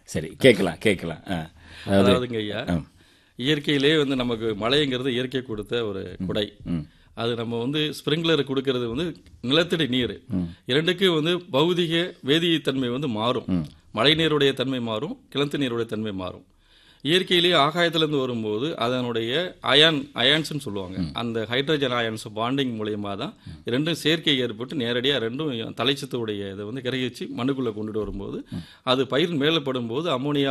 சரி கேட்கலாம் கேட்கலாம் ஆ. அதாவது அதாவதுங்க ஐயா இயற்கையிலே வந்து நமக்கு மழைங்கிறது இயற்கை கொடுத்த ஒரு குடை அது நம்ம வந்து ஸ்ப்ரிங்க்லர் கொடுக்கறது வந்து நிலத்தடி நீர் இரண்டுக்கும் வந்து பௌதிக வேதியியத்தன்மை வந்து மாறும் மழை நீருடைய தன்மை மாறும் கிணத்து நீருடைய தன்மை மாறும் இயற்கையிலேயே ஆகாயத்திலிருந்து வரும்போது அதனுடைய அயான் அயான்ஸ்னு சொல்லுவாங்க அந்த ஹைட்ரஜன் அயான்ஸ் பாண்டிங் மூலியமா தான் ரெண்டும் சேர்க்கை ஏற்பட்டு நேரடியாக ரெண்டும் தலைச்சத்துடைய இதை வந்து கிரகிச்சு மண்ணுக்குள்ளே கொண்டுட்டு வரும்போது அது பயிர் மேலே படும்போது அமோனியா